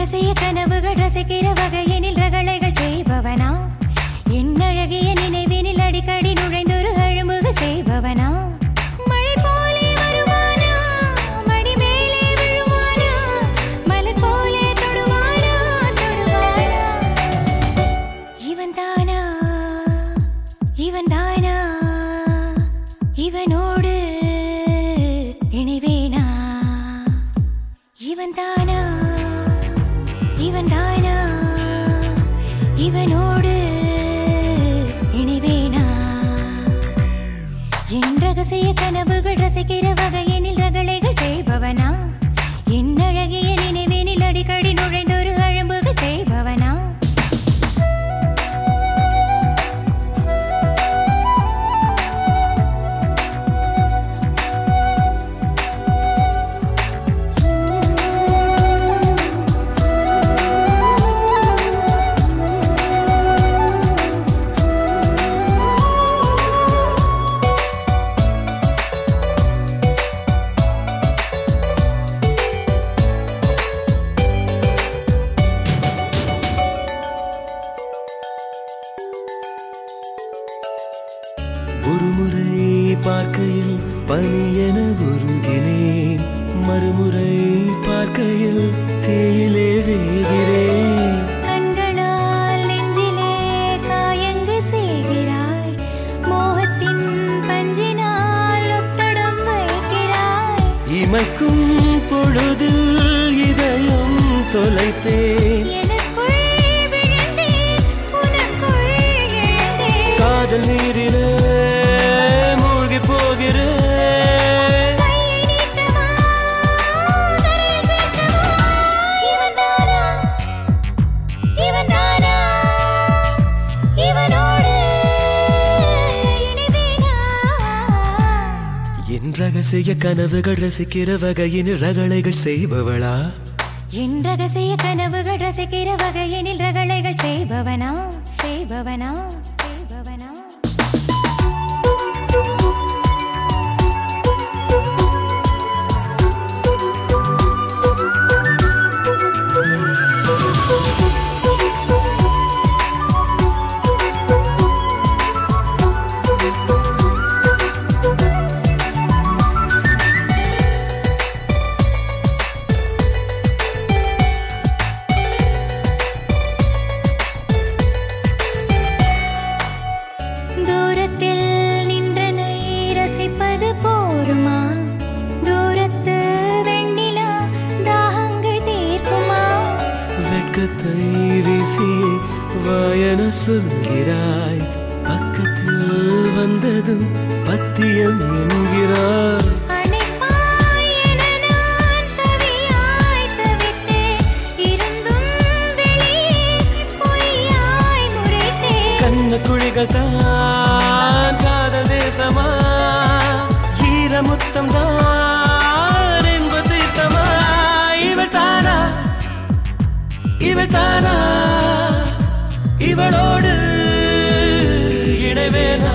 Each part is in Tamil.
ரகசிய கனவுகள் ரசிக்கிற வகையினில் ரகளைகள் செய்பவனா என் அழகிய நினைவினில் அடிக்கடி நுழைந்தொரு அழும்புகள் செய்பவனா மழை போலே வருவானா மடி மேலே விழுவானா மலர் போலே தொடுவானா தொடுவானா இவன் தானா இவன் தானா இவனோடு இணைவேனா இவன் தானா இவன் தானா இவனோடு இணைவேனா என் ரகசிய கனவுகள் ரசிக்கிற வகையினில் ரகளைகள் செய்பவனா என் அழகிய நினைவினில் அடிக்கடி நுழைந்தொரு அழும்புகள் செய்பவனா ஒருமுறை பார்க்கையில் பனியென உருகினேன் மறுமுறை பார்க்கையில் தேயிலே வேகிறேன் கண்களால் நெஞ்சிலே காயங்கள் செய்கிறாய் மோகத்தின் பஞ்சினால் ஒத்தடம் வைக்கிறாய் இமைக்கும் பொழுதில் இதயம் தொலைத்தேன் எனக்குள் விழுந்தேன் உனக்குள் எழுந்தேன் காதல் நீரிலே மூழ்கி போகிறேன் கையை நீட்டவா கரையில் சேர்க்கவா இவன் தானா இவன் தானா இவனோடு இணைவேனா என் ரகசிய கனவுகள் ரசிக்கிற வகையின் ரகளைகள் செய்பவளா என் ரகசிய கனவுகள் ரசிக்கிற வகையினில் ரகளைகள் செய்பவனா செய்பவனா செய்பவனா தூரத்தில் நின்றனை ரசிப்பது போருமா தூரத்து வெண்ணிலா தாகங்கள் தீர்க்குமா வெட்கத்தை வீசியே வாயன சொல்கிறாய் பக்கத்தில் வந்ததும் பத்தியம் என்கிறாய் அணைப்பாய் என நான் தவியாய் தவித்தேன் இருந்தும் வெளியே பொய்யாய் முறைத்தேன் கண்ண குழிகள் தான் காதல் தேசமா ஈரமுத்தம் தான் என்பது தீர்த்தமா இவள் தானா இவள் தானா இவளோடு இணைவேனா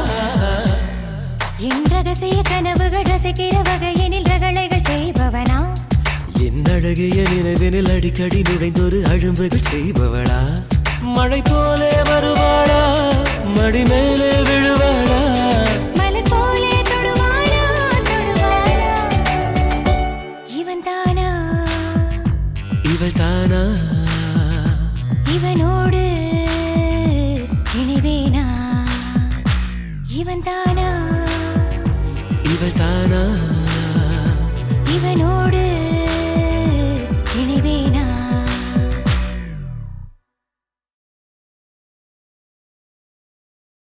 என் ரகசிய கனவுகள் ரசிக்கிற வகையினில் ரகளைகள் செய்பவனா என் அழகிய நினைவினில் அடிக்கடி நுழைந்தொரு அழும்புகள் செய்பவளா மழை போலே வருவாளா மடி மேலே விழுவாளா மலர் போலே தொடுவானா தொடுவானா இவன் தானா இவள் தானா இவனோடு இணைவேனா இவன் தானா இவள் தானா